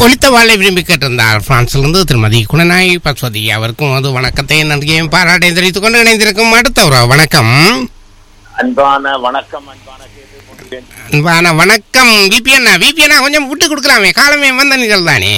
ஒளித்த வாழை விரும்பி கேட்டிருந்தார் பிரான்சிலிருந்து திருமதி குணநாயகி பஸ்வதி அவருக்கும் அது வணக்கத்தை நன்றியையும் பாராட்டையும் தெரிவித்துக் கொண்டு இணைந்திருக்கும் அடுத்த ஒரு வணக்கம் அன்பான வணக்கம் அன்பான கேது முருகன். அன்பான வணக்கம் விபிஎன்னா விபிஎன்னா கொஞ்சம் விட்டு கொடுக்கலாமே காலமே வந்த நீங்கள் தானே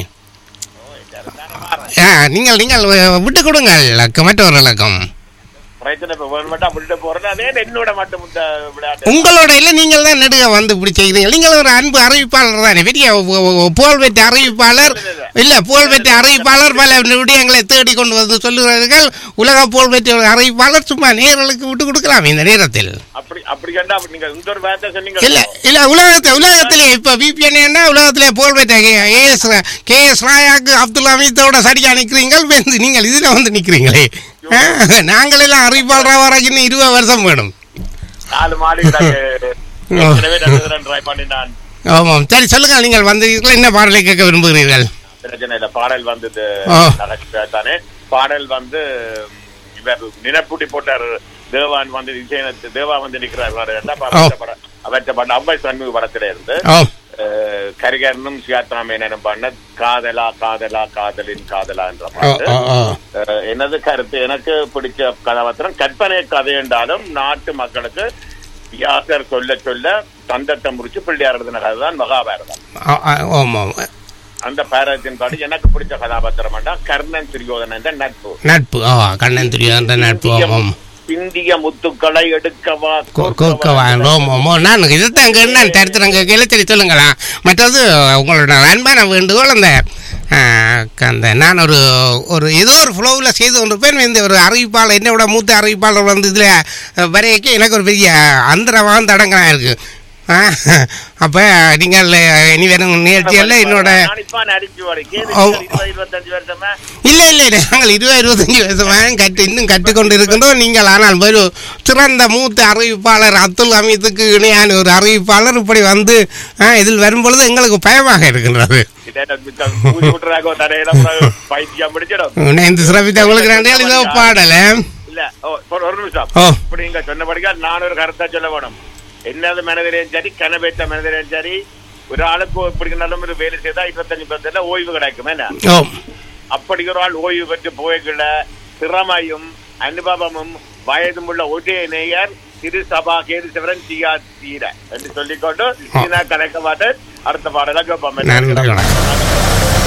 ஆ, நீங்கள் நீங்கள் விட்டு கொடுங்கள் மற்றவர்களுக்கும் பிரச்சனை இப்ப வேணுமெண்டா விட்டுட்டு போறேன் அதே என்னோட மட்டும் இந்த விளையாட்டு உங்களோட இல்லை நீங்கள் தான் நெடுக வந்து இப்படி செய்கிறீங்க நீங்கள் ஒரு அன்பு அறிவிப்பாளர் தானே பெரிய ஒ- ஒ- புகழ்பெற்ற அறிவிப்பாளர் இல்ல புகழ்பெற்ற அறிவிப்பாளர் பல விடயங்களை தேடி கொண்டு வந்து சொல்லுகிறார்கள் உலக புகழ்பெற்ற ஒரு அறிவிப்பாளர் சும்மா நேர்களுக்கு விட்டு கொடுக்கலாம் இந்த நேரத்தில் அப்படி அப்படி கண்டா அப்படி நீங்க இந்த ஒரு வார்த்தை சொன்னீங்க இல்ல இல்ல உலகத்தை உலகத்திலே இப்ப விபிஎன் என்ன உலகத்திலே புகழ்பெற்ற ஏஎஸ் கே எஸ் ராயாக்கு அப்துல் ஹமீதோட சரியா நிக்கிறீங்கள் வந்து நீங்கள் இதுல வந்து நிக்கிறீங்களே ஆ, நாங்கள் எல்லாம் அறிவிப்பாளராக வர இன்னும் இருபது வருஷம் வேணும் நாலு மாடி ஏற்கனவே ரெண்டு தடவை ட்ரை பண்ணி நான் ஆமாம் சரி சொல்லுங்க நீங்கள் வந்தீர்கள் என்ன பாடலை கேட்க விரும்புகிறீர்கள் பிரச்சனை இல்ல பாடல் வந்தது ஆ. நடக்குது தானே பாடல் வந்து ம், இவர் நினைப்பூட்டி போட்டார் தேவான் வந்து இசையனத்து தேவா வந்து நிக்கிறார் பாரு. என்ன ஆ. அவற்றை படம் அவற்றை படம் அவ்வை சண்முக படத்துல இருந்து ஓ அஹ், கரிகரனும் சுயாத்ரா மேனனும் பண்ண காதலா காதலா காதலின் காதலா என்ற ஓ பாட்டு ஓ ஓ அஹ், எனது கருத்து எனக்கு பிடிச்ச கதாபாத்திரம் கற்பனை கதை என்றாலும் நாட்டு மக்களுக்கு வியாசர் சொல்ல சொல்ல தந்தத்தை முறிச்சு பிள்ளையார் எழுதின கதை தான் மகாபாரதம் ஆ, ஆ, ஆமாம் அந்த பாரதத்தின் பாட்டு எனக்கு பிடிச்ச கதாபாத்திரம் என்றா கர்ணன் துரியோதனன் என்ற நட்பு நட்பு ஓ கண்ணன் துரியாந்த நட்பு ஆமாம் பிந்திய முத்துக்களை எடுக்கவா கோக்கவா ரோமோமோ நான் இதுதான் நான் தடுத்துறேங்க கேள்வி சரி சொல்லுங்களா மற்றது உங்களோட அன்பான வேண்டுகோள் அந்த ஆ, அந்த நான் ஒரு ஒரு ஏதோ ஒரு ஃப்ளோவில் செய்து கொண்டு போய் இந்த ஒரு அறிவிப்பாளர் என்னோட மூத்த அறிவிப்பாளர் வந்து இதில் வரையக்கு எனக்கு ஒரு பெரிய அந்தரவாக தடங்கலாம் இருக்குது அப்போ நீங்கள் இனி வரும் நிகழ்ச்சியில் என்னோட அடிச்சு வரை கேது ஓ. இருபது இருபத்தஞ்சு வருஷமா இல்லை இல்லை இல்லை நாங்கள் இருபது இருபத்தஞ்சி வருஷமாக கற்று இன்னும் கற்றுக்கொண்டு இருக்கின்றோம் நீங்கள் ஆனால் ஒரு சிறந்த மூத்த அறிவிப்பாளர் அப்துல் ஹமீதுக்கு இணையான ஒரு அறிவிப்பாளர் இப்படி வந்து ஆ, இதில் வரும்பொழுது எங்களுக்கு பயமாக இருக்கின்றது இதே ஊதி விட்டுறாங்க தடையில பைத்தியம் பிடிச்சிடும் இணைந்து சிறப்பித்த உங்களுக்கு நன்றிகள் இதோ பாடல இல்ல ஓ, ஒரு ஒரு நிமிஷம் ஓ இப்படி நீங்க சொன்னபடிக்கா நான் ஒரு கருத்தா சொல்ல வேணும் என்னது மனதிலேயும் சரி கனவேற்ற மனதிலேயும் சரி ஒரு ஆளுக்கு இப்படி நல்ல ஒரு வேலை செய்தா இருபத்தஞ்சு பர்சன்ட் ஓய்வு கிடைக்கும் என்ன ஓ அப்படி ஒரு ஆள் ஓய்வு பெற்று போய்கள திறமையும் அனுபவமும் வயதும் உள்ள ஒரே நேயர் திரு சபா கேது சிவரன் சியா தீர என்று சொல்லிக்கொண்டு நான் கலைக்க மாட்டேன் அடுத்த பாடல நன்றி வணக்கம்